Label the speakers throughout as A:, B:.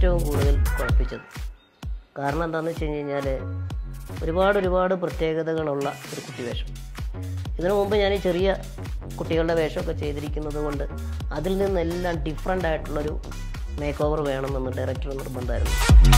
A: ഏറ്റവും കൂടുതൽ കുഴപ്പിച്ചത് കാരണം എന്താണെന്ന് വെച്ച് കഴിഞ്ഞ് കഴിഞ്ഞാൽ ഒരുപാട് ഒരുപാട് പ്രത്യേകതകളുള്ള ഒരു കുട്ടിവേഷം ഇതിനു മുമ്പ് ഞാൻ ഈ ചെറിയ കുട്ടികളുടെ വേഷമൊക്കെ ചെയ്തിരിക്കുന്നത് കൊണ്ട് അതിൽ നിന്നെല്ലാം ഡിഫറെൻ്റ് ആയിട്ടുള്ളൊരു മേക്ക് ഓവർ വേണമെന്ന് ഡയറക്ടർ നിർബന്ധമായിരുന്നു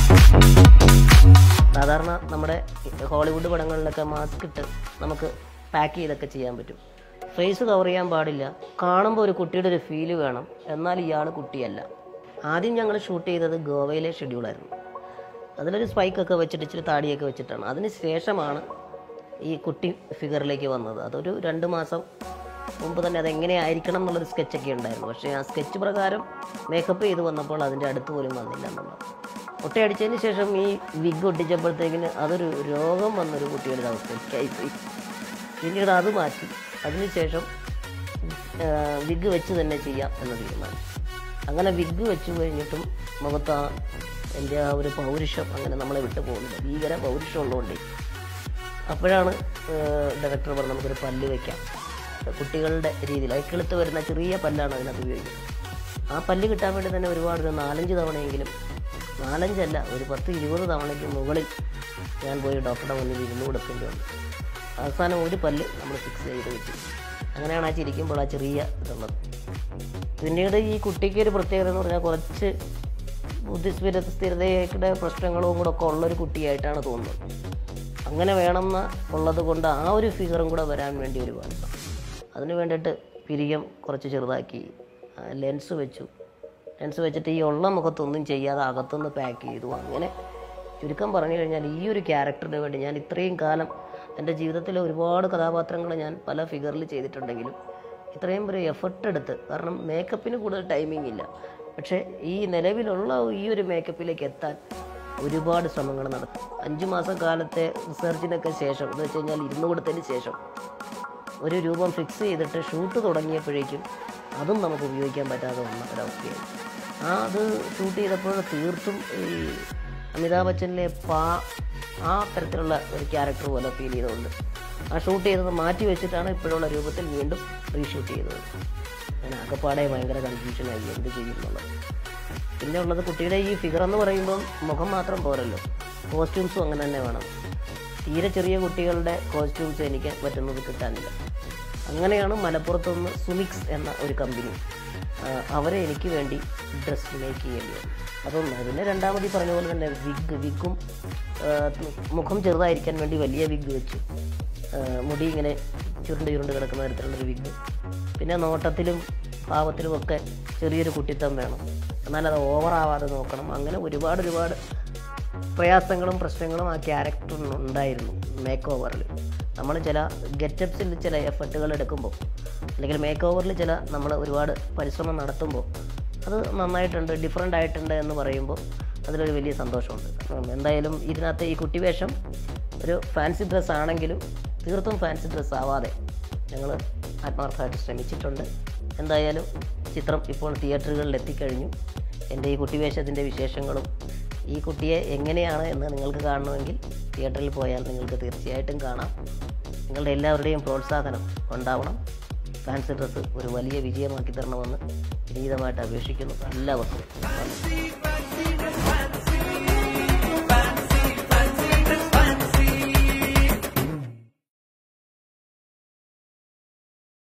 A: സാധാരണ നമ്മുടെ ഹോളിവുഡ് പടങ്ങളിലൊക്കെ മാസ്ക് ഇട്ട് നമുക്ക് പാക്ക് ചെയ്തൊക്കെ ചെയ്യാൻ പറ്റും ഫേസ് കവർ ചെയ്യാൻ പാടില്ല കാണുമ്പോൾ ഒരു കുട്ടിയുടെ ഒരു ഫീല് വേണം എന്നാൽ ഇയാൾ കുട്ടിയല്ല ആദ്യം ഞങ്ങൾ ഷൂട്ട് ചെയ്തത് ഗോവയിലെ ഷെഡ്യൂളായിരുന്നു അതിലൊരു സ്പൈക്കൊക്കെ വെച്ചിട്ട് ഇച്ചിരി താടിയൊക്കെ വെച്ചിട്ടാണ് അതിന് ശേഷമാണ് ഈ കുട്ടി ഫിഗറിലേക്ക് വന്നത് അതൊരു രണ്ട് മാസം മുമ്പ് തന്നെ അതെങ്ങനെ ആയിരിക്കണം എന്നുള്ളൊരു സ്കെച്ചൊക്കെ ഉണ്ടായിരുന്നു പക്ഷേ ആ സ്കെച്ച് പ്രകാരം മേക്കപ്പ് ചെയ്ത് വന്നപ്പോൾ അതിൻ്റെ അടുത്ത് പോലും വന്നില്ല എന്നുള്ളത് ഒട്ടയടിച്ചതിന് ശേഷം ഈ വിഗ് ഒട്ടിച്ചപ്പോഴത്തേക്കിന് അതൊരു രോഗം വന്നൊരു കുട്ടിയുടെ അവസ്ഥയ്ക്കായിപ്പോയി പിന്നീട് അത് മാറ്റി അതിനുശേഷം വിഗ് വെച്ച് തന്നെ ചെയ്യാം എന്ന് തീരുമാനിച്ചു അങ്ങനെ വിഗ് വെച്ച് കഴിഞ്ഞിട്ടും മുഖത്ത് ആ എൻ്റെ ആ ഒരു പൗരുഷം അങ്ങനെ നമ്മളെ വിട്ടു പോകുന്നില്ല ഭീകര പൗരുഷം ഉള്ളതുകൊണ്ട് അപ്പോഴാണ് ഡയറക്ടർ പറഞ്ഞത് നമുക്കൊരു പല്ല് വയ്ക്കാം കുട്ടികളുടെ രീതിയിൽ അയക്കെളുത്ത് വരുന്ന ചെറിയ പല്ലാണ് അതിനകത്ത് ഉപയോഗിക്കുന്നത് ആ പല്ല് കിട്ടാൻ വേണ്ടി തന്നെ ഒരുപാട് ഒരു നാലഞ്ച് തവണയെങ്കിലും നാലഞ്ചല്ല ഒരു പത്ത് ഇരുപത് തവണയ്ക്ക് മുകളിൽ ഞാൻ പോയി ഡോക്ടറുടെ മുന്നിൽ ഇരുന്ന് കൊടുക്കേണ്ടി വന്നു അവസാനം ഒരു പല്ല് നമ്മൾ ഫിക്സ് ചെയ്ത് വെച്ചു അങ്ങനെയാണ് ആ ചിരിക്കുമ്പോൾ ആ ചെറിയ ഇതുള്ളത് പിന്നീട് ഈ കുട്ടിക്ക് ഒരു പ്രത്യേകത എന്ന് പറഞ്ഞാൽ കുറച്ച് ബുദ്ധിസ്ഥിര സ്ഥിരതയുടെ പ്രശ്നങ്ങളും കൂടെ ഒക്കെ ഉള്ളൊരു കുട്ടിയായിട്ടാണ് തോന്നുന്നത് അങ്ങനെ വേണമെന്ന് ഉള്ളത് കൊണ്ട് ആ ഒരു ഫിഗറും കൂടെ വരാൻ വേണ്ടി ഒരുപാട് അതിന് വേണ്ടിയിട്ട് പിരിയം കുറച്ച് ചെറുതാക്കി ലെൻസ് വെച്ചു ലെൻസ് വെച്ചിട്ട് ഈ ഉള്ള മുഖത്തൊന്നും ചെയ്യാതെ അകത്തുനിന്ന് പാക്ക് ചെയ്തു അങ്ങനെ ചുരുക്കം പറഞ്ഞു കഴിഞ്ഞാൽ ഈ ഒരു ക്യാരക്ടറിന് വേണ്ടി ഞാൻ ഇത്രയും കാലം എൻ്റെ ജീവിതത്തിലെ ഒരുപാട് കഥാപാത്രങ്ങൾ ഞാൻ പല ഫിഗറിൽ ചെയ്തിട്ടുണ്ടെങ്കിലും ഇത്രയും ഒരു എഫർട്ട് എടുത്ത് കാരണം മേക്കപ്പിന് കൂടുതൽ ടൈമിംഗ് ഇല്ല പക്ഷേ ഈ നിലവിലുള്ള ഈ ഒരു മേക്കപ്പിലേക്ക് എത്താൻ ഒരുപാട് ശ്രമങ്ങൾ നടത്തി അഞ്ച് മാസം കാലത്തെ റിസർച്ചിനൊക്കെ ശേഷം എന്ന് വെച്ച് കഴിഞ്ഞാൽ ഇരുന്ന് കൊടുത്തതിന് ശേഷം ഒരു രൂപം ഫിക്സ് ചെയ്തിട്ട് ഷൂട്ട് തുടങ്ങിയപ്പോഴേക്കും അതും നമുക്ക് ഉപയോഗിക്കാൻ പറ്റാതെ വന്ന ഒരവസ്ഥയായി ആ അത് ഷൂട്ട് ചെയ്തപ്പോൾ തീർത്തും ഈ അമിതാഭ് ബച്ചനിലെ പാ ആ തരത്തിലുള്ള ഒരു ക്യാരക്ടർ പോലെ ഫീൽ ചെയ്തുകൊണ്ട് ആ ഷൂട്ട് ചെയ്തത് മാറ്റി വെച്ചിട്ടാണ് ഇപ്പോഴുള്ള രൂപത്തിൽ വീണ്ടും റീഷൂട്ട് ചെയ്തത് അങ്ങനെ ആകപ്പാടെ ഭയങ്കര കൺഫ്യൂഷനായി എന്ത് ചെയ്യും എന്നുള്ളത് പിന്നെ ഉള്ളത് കുട്ടിയുടെ ഈ ഫിഗർ എന്ന് പറയുമ്പം മുഖം മാത്രം പോരല്ലോ കോസ്റ്റ്യൂംസും അങ്ങനെ തന്നെ വേണം തീരെ ചെറിയ കുട്ടികളുടെ കോസ്റ്റ്യൂംസ് എനിക്ക് പറ്റുന്നത് കിട്ടാനില്ല അങ്ങനെയാണ് മലപ്പുറത്തുനിന്ന് സുമിക്സ് എന്ന ഒരു കമ്പനി ആ, അവരെ എനിക്ക് വേണ്ടി ഡ്രസ് മേക്ക് ചെയ്യേണ്ടി വന്നു അതൊന്ന് പിന്നെ രണ്ടാമത് ഈ പറഞ്ഞ പോലെ തന്നെ വിഗ് വിഗും മുഖം ചെറുതായിരിക്കാൻ വേണ്ടി വലിയ വിഗ് വെച്ചു ആ, മുടി ഇങ്ങനെ ചുരുണ്ട് ചുരുണ്ട് കിടക്കുന്ന തരത്തിലുള്ളൊരു വിഗ് പിന്നെ നോട്ടത്തിലും ഭാവത്തിലും ഒക്കെ ചെറിയൊരു കുട്ടിത്തം വേണം എന്നാൽ അത് ഓവറാവാതെ നോക്കണം അങ്ങനെ ഒരുപാട് ഒരുപാട് പ്രയാസങ്ങളും പ്രശ്നങ്ങളും ആ ക്യാരക്ടറിന് ഉണ്ടായിരുന്നു മേക്ക് ഓവറിൽ നമ്മൾ ചില ഗെറ്റപ്സിൽ ചില എഫർട്ടുകൾ എടുക്കുമ്പോൾ അല്ലെങ്കിൽ മേക്ക് ഓവറിൽ ചില നമ്മൾ ഒരുപാട് പരിശ്രമം നടത്തുമ്പോൾ അത് നന്നായിട്ടുണ്ട് ഡിഫറെൻ്റ് ആയിട്ടുണ്ട് എന്ന് പറയുമ്പോൾ അതിലൊരു വലിയ സന്തോഷമുണ്ട് ഉം, എന്തായാലും ഇതിനകത്ത് ഈ കുട്ടിവേഷം ഒരു ഫാൻസി ഡ്രസ്സ് ആണെങ്കിലും തീർത്തും ഫാൻസി ഡ്രസ്സ് ആവാതെ ഞങ്ങൾ ആത്മാർത്ഥമായിട്ട് ശ്രമിച്ചിട്ടുണ്ട് എന്തായാലും ചിത്രം ഇപ്പോൾ തിയേറ്ററുകളിൽ എത്തിക്കഴിഞ്ഞു എൻ്റെ ഈ കുട്ടിവേഷത്തിൻ്റെ വിശേഷങ്ങളും ഈ കുട്ടിയെ എങ്ങനെയാണ് എന്ന് നിങ്ങൾക്ക് കാണണമെങ്കിൽ തിയേറ്ററിൽ പോയാൽ നിങ്ങൾക്ക് തീർച്ചയായിട്ടും കാണാം നിങ്ങളുടെ എല്ലാവരുടെയും പ്രോത്സാഹനം ഉണ്ടാവണം ഫാൻസി ഡ്രസ്സ് ഒരു വലിയ വിജയമാക്കി തരണമെന്ന് വിനീതമായിട്ട് അപേക്ഷിക്കുന്നു എല്ലാവർക്കും നന്ദി.